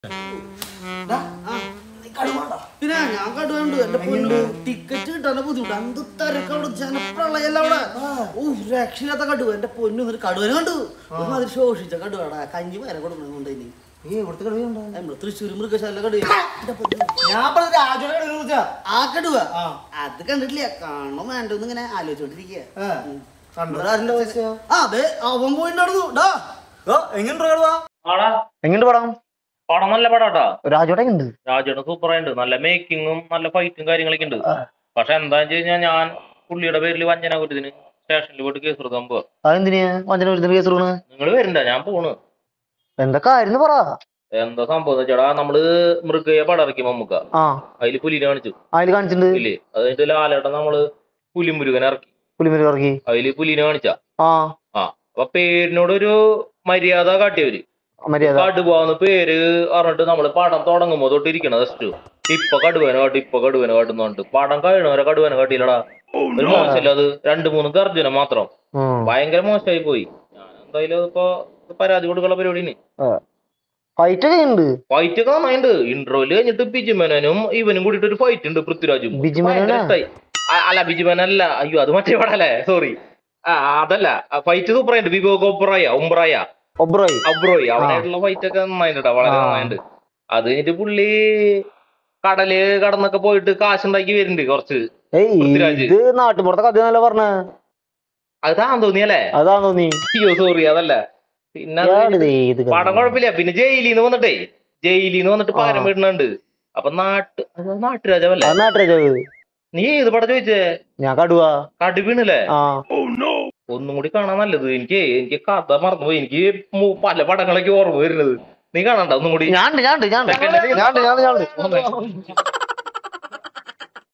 പിന്നെ ഞാൻ കടുവണ്ട് എന്റെ പൊന്നു ടിക്കറ്റ് കിട്ടാൻ ബുദ്ധിമുട്ട് എന്ത് തിരക്കവിടെ ജനപ്രളയല്ല അവിടെ ഓ രക്ഷയില്ലാത്ത കടുവ എന്റെ പൊന്നു ഒരു കടുവനെ കണ്ടു ഒരുമാതിരി ശോഷിച്ച കടുവാടാ കഞ്ഞി വരെ കൊടുക്കുന്നുണ്ട് ഇനി നീ ഇവിടുത്തെ കളിയുണ്ടോ നമ്മള് തൃശ്ശൂർ മൃഗശാല കടുവ എന്റെ പൊന്നു. ഞാൻ പറഞ്ഞത് രാജോടെ കളി കുറിച്ചാ ആ കടുവ ആ. അത് കണ്ടിട്ടില്ല കാണണം വേണ്ടെന്ന് ഇങ്ങനെ ആലോചിച്ചോണ്ടിരിക്കുക കണ്ടോ ആ അതെ അവൻ പോയിണ്ടായിരുന്നു ഡാ എങ്ങനെ കളുവാ ആടാ എങ്ങോട്ട് പടം പടം നല്ല പടാട്ടാ രാജോടെ ഉണ്ട് രാജയുടെ സൂപ്പർ ആയിട്ടുണ്ട് നല്ല മേക്കിങ്ങും നല്ല ഫൈറ്റും കാര്യങ്ങളൊക്കെ ഉണ്ട് പക്ഷെ എന്താന്ന് വെച്ച് കഴിഞ്ഞാൽ ഞാൻ പുള്ളിയുടെ പേരിൽ വഞ്ചന കുറ്റത്തിന് സ്റ്റേഷനിൽ പോയിട്ട് കേസ് കൊടുക്കാൻ പോവാ അതെന്തിനാ വഞ്ചന ഒരുത്തിന് കേസ് കൊടുക്കണ് നിങ്ങൾ വരണ്ട ഞാൻ പോണ് എന്താ കാര്യം പറ എന്താ സംഭവം എന്ന് വെച്ചാടാ നമ്മള് മൃഗയെ പടം ഇറക്കി മമ്മൂക്ക ആ അതില് പുലിനെ കാണിച്ചു അതിൽ കാണിച്ചിട്ടുണ്ട് ഇല്ലേ അത് കഴിഞ്ഞിട്ട് ലാലേട്ടൻ നമ്മള് പുലിമുരുകനെ ഇറക്കി പുലിമേരി ഇറക്കി അതില് പുലിനെ കാണിച്ച ആ ആ അപ്പൊ പേരിനോടൊരു മര്യാദ കാട്ടിയവര് മര്യാദ കടുവാന്ന് പേര് പറഞ്ഞിട്ട് നമ്മള് പടം തുടങ്ങുമ്പോ തൊട്ട് ഇരിക്കണം ജസ്റ്റ് ഇപ്പൊ കടുവനെ കാട്ടി ഇപ്പൊ കടുവനെ കാട്ടുന്നുണ്ട് പടം കഴിയണവരെ കടുവനെ കാട്ടിയില്ലടാ ഒരു മോശമില്ല അത് രണ്ടു മൂന്ന് ഗർജനം മാത്രം ഉം. ഭയങ്കര മോശമായി പോയി ഞാൻ എന്തായാലും ഇപ്പൊ പരാതി കൊടുക്കാനുള്ള പരിപാടിന് ഫൈറ്റ് ഒക്കെ ഉണ്ട് ഫൈറ്റ് ഒക്കെ നന്നായിണ്ട് ഇന്റർവെല് കഴിഞ്ഞിട്ട് ബിജുമേനനും ഇവനും കൂടിയിട്ട് ഒരു ഫൈറ്റ് ഉണ്ട് പൃഥ്വിരാജും ബിജുമേനോനാ? ഭയങ്കര ഇഷ്ടായി. ആ, അല്ല ബിജുമേനല്ല അയ്യോ അത് മറ്റേ പടല്ലേ സോറി ആ അതല്ല ഫൈറ്റ് സൂപ്പറായിട്ട് വിവോ ഗോപ്രായ ഉംബ്രായ ഒബ്രോയ് അബ്രോയ് അവനായിട്ടുള്ള ഫൈറ്റ് ഒക്കെ നന്നായിട്ടുണ്ട് വളരെ ആ. നന്നായിട്ടുണ്ട് അത് കഴിഞ്ഞിട്ട് പുള്ളി കടല് കടന്നൊക്കെ പോയിട്ട് കാശുണ്ടാക്കി വരുന്നുണ്ട് കുറച്ച് ഏയ് പൃഥ്വിരാജ്. ഇത് നാട്ടുപുറത്തെ കഥ നല്ല പറഞ്ഞ അത് താൻ തോന്നിയല്ലേ അതാ തോന്നി അയ്യോ സോറി അതല്ല പിന്നെ അത് ഇയാള് കഴിഞ്ഞിട്ട് ദേ ഇത് പടം കുഴപ്പമില്ല പിന്നെ ജയിലിന്ന് വന്നിട്ടേ ജയിലിന്ന് വന്നിട്ട് പാരം വീടുന്നുണ്ട് അപ്പൊ നാട്ട് അത് നാട്ടുരാജാവല്ലേ അത് നാട്ടുരാജാവ് നീ ഏത് പടം ചോദിച്ചേ ഞാൻ കടുവ കടുവീണല്ലേ ആ ഒന്നും കൂടി കാണാൻ നല്ലത് എനിക്ക് എനിക്ക് കഥ മറന്നുപോയി എനിക്ക് മു- പല പടങ്ങളൊക്കെ ഓർമ്മ വരുന്നത് നീ കാണണ്ട ഒന്നും കൂടി ഞാണ്ട് ഞാണ്ട് ഞാണ്ട് Second. ഞാണ്ട് ഞാണ്ട് ഞാണ്ട്